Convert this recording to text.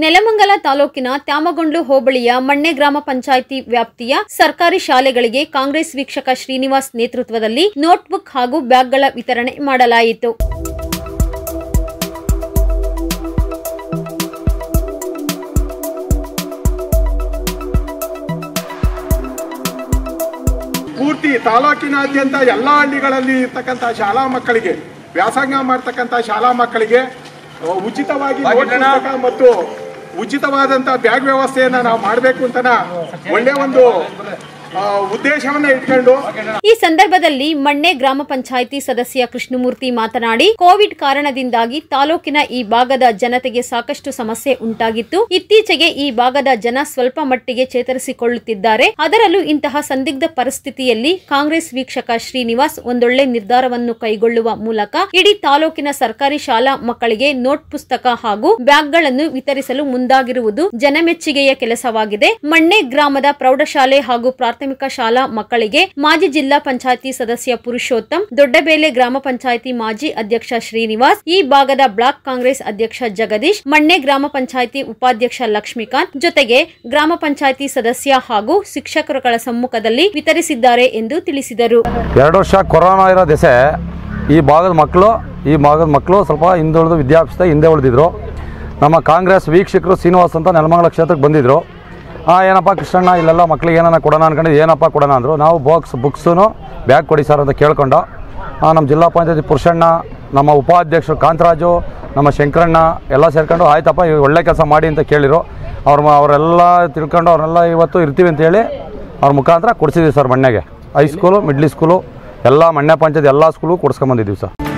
ನೆಲಮಂಗಲ ತಾಲೂಕಿನ ತ್ಯಾಮಗೊಂಡ್ಲು ಹೋಬಳಿಯ ಮಣ್ಣೆ ಗ್ರಾಮ ಪಂಚಾಯಿತಿ ವ್ಯಾಪ್ತಿಯ ಸರ್ಕಾರಿ ಶಾಲೆಗಳಿಗೆ ಕಾಂಗ್ರೆಸ್ ವೀಕ್ಷಕ ಶ್ರೀನಿವಾಸ್ ನೇತೃತ್ವದಲ್ಲಿ ನೋಟ್ಬುಕ್ ಹಾಗೂ ಬ್ಯಾಗ್ಗಳ ವಿತರಣೆ ಮಾಡಲಾಯಿತು ಪೂರ್ತಿ ತಾಲೂಕಿನಾದ್ಯಂತ ಎಲ್ಲ ಹಳ್ಳಿಗಳಲ್ಲಿ ಇರ್ತಕ್ಕಂಥ ಶಾಲಾ ಮಕ್ಕಳಿಗೆ ವ್ಯಾಸಂಗ ಮಾಡ್ತಕ್ಕಂಥ ಶಾಲಾ ಮಕ್ಕಳಿಗೆ ಅಹ್, ಉಚಿತವಾಗಿ ನೋಟ್ ಪುಸ್ತಕ ಮತ್ತು ಉಚಿತವಾದಂಥ ಬ್ಯಾಗ್ ವ್ಯವಸ್ಥೆಯನ್ನ ನಾವು ಮಾಡಬೇಕು ಅಂತ ಒಳ್ಳೆ ಒಂದು ಅಹ್, ಉದ್ದೇಶವನ್ನ ಇಟ್ಕೊಂಡು ಈ ಸಂದರ್ಭದಲ್ಲಿ ಮಣ್ಣೆ ಗ್ರಾಮ ಪಂಚಾಯಿತಿ ಸದಸ್ಯ ಕೃಷ್ಣಮೂರ್ತಿ ಮಾತನಾಡಿ ಕೋವಿಡ್ ಕಾರಣದಿಂದಾಗಿ ತಾಲೂಕಿನ ಈ ಭಾಗದ ಜನತೆಗೆ ಸಾಕಷ್ಟು ಸಮಸ್ಯೆ ಉಂಟಾಗಿತ್ತು ಇತ್ತೀಚೆಗೆ ಈ ಭಾಗದ ಜನ ಸ್ವಲ್ಪ ಮಟ್ಟಿಗೆ ಚೇತರಿಸಿಕೊಳ್ಳುತ್ತಿದ್ದಾರೆ ಅದರಲ್ಲೂ ಇಂತಹ ಸಂದಿಗ್ಧ ಪರಿಸ್ಥಿತಿಯಲ್ಲಿ ಕಾಂಗ್ರೆಸ್ ವೀಕ್ಷಕ ಶ್ರೀನಿವಾಸ್ ಒಂದೊಳ್ಳೆ ನಿರ್ಧಾರವನ್ನು ಕೈಗೊಳ್ಳುವ ಮೂಲಕ ಇಡೀ ತಾಲೂಕಿನ ಸರ್ಕಾರಿ ಶಾಲಾ ಮಕ್ಕಳಿಗೆ ನೋಟ್ ಪುಸ್ತಕ ಹಾಗೂ ಬ್ಯಾಗ್ಗಳನ್ನು ವಿತರಿಸಲು ಮುಂದಾಗಿರುವುದು ಜನಮೆಚ್ಚುಗೆಯ ಕೆಲಸವಾಗಿದೆ ಮಣ್ಣೆ ಗ್ರಾಮದ ಪ್ರೌಢಶಾಲೆ ಹಾಗೂ ಪ್ರಾಥಮಿಕ ಶಾಲಾ ಮಕ್ಕಳಿಗೆ ಮಾಜಿ ಜಿಲ್ಲಾ ಪಂಚಾಯತಿ ಸದಸ್ಯ ಪುರುಷೋತ್ತಮ್ ದೊಡ್ಡಬೇಲೆ ಗ್ರಾಮ ಪಂಚಾಯತಿ ಮಾಜಿ ಅಧ್ಯಕ್ಷ ಶ್ರೀನಿವಾಸ್ ಈ ಭಾಗದ ಬ್ಲಾಕ್ ಕಾಂಗ್ರೆಸ್ ಅಧ್ಯಕ್ಷ ಜಗದೀಶ್ ಮಣ್ಣೆ ಗ್ರಾಮ ಪಂಚಾಯತಿ ಉಪಾಧ್ಯಕ್ಷ ಲಕ್ಷ್ಮೀಕಾಂತ್ ಜೊತೆಗೆ ಗ್ರಾಮ ಪಂಚಾಯತಿ ಸದಸ್ಯ ಹಾಗೂ ಶಿಕ್ಷಕರುಗಳ ಸಮ್ಮುಖದಲ್ಲಿ ವಿತರಿಸಿದ್ದಾರೆ ಎಂದು ತಿಳಿಸಿದರು ಎರಡು ವರ್ಷ ಕೊರೋನಾ ಇರೋ ದೆಸೆ ಈ ಭಾಗದ ಮಕ್ಕಳು ಈ ಭಾಗದ ಮಕ್ಕಳು ಸ್ವಲ್ಪ ಹಿಂದುಳಿದು ವಿದ್ಯಾಭ್ಯಾಸ ಹಿಂದೆ ಉಳಿದಿದ್ರು ನಮ್ಮ ಕಾಂಗ್ರೆಸ್ ವೀಕ್ಷಕರು ಶ್ರೀನಿವಾಸ್ ಅಂತ ನೆಲಮಂಗಲ ಕ್ಷೇತ್ರಕ್ಕೆ ಬಂದಿದ್ದರು ಆ ಏನಪ್ಪ ಕೃಷ್ಣಣ್ಣ ಇಲ್ಲೆಲ್ಲ ಮಕ್ಳಿಗೆ ಏನಾನ ಕೊಡೋಣ ಅನ್ಕೊಂಡಿದ್ದು ಏನಪ್ಪ ಕೊಡೋಣ ಅಂದರು ನಾವು ಬಾಕ್ಸ್ ಬುಕ್ಸು ಬ್ಯಾಗ್ ಕೊಡಿ ಸರ್ ಅಂತ ಕೇಳ್ಕೊಂಡು ಆ, ನಮ್ಮ ಜಿಲ್ಲಾ ಪಂಚಾಯತಿ ಪುರುಷಣ್ಣ ನಮ್ಮ ಉಪಾಧ್ಯಕ್ಷರು ಕಾಂತರಾಜು ನಮ್ಮ ಶಂಕರಣ್ಣ ಎಲ್ಲ ಸೇರ್ಕೊಂಡು ಆಯ್ತಪ್ಪ ಇವ್ ಒಳ್ಳೆ ಕೆಲಸ ಮಾಡಿ ಅಂತ ಕೇಳಿರು ಅವ್ರ ಅವರೆಲ್ಲ ತಿಳ್ಕೊಂಡು ಅವ್ರನ್ನೆಲ್ಲ ಇವತ್ತು ಇರ್ತೀವಿ ಅಂತೇಳಿ ಅವ್ರ ಮುಖಾಂತರ ಕೊಡಿಸಿದ್ದೀವಿ ಸರ್ ಮಣ್ಣೆಗೆ ಹೈಸ್ಕೂಲು ಮಿಡ್ಲಿ ಸ್ಕೂಲು ಎಲ್ಲ ಮಣ್ಣೆ ಪಂಚಾಯತ್ ಎಲ್ಲ ಸ್ಕೂಲು ಕೊಡಿಸ್ಕೊಂಬಂದಿದ್ದೀವಿ ಸರ್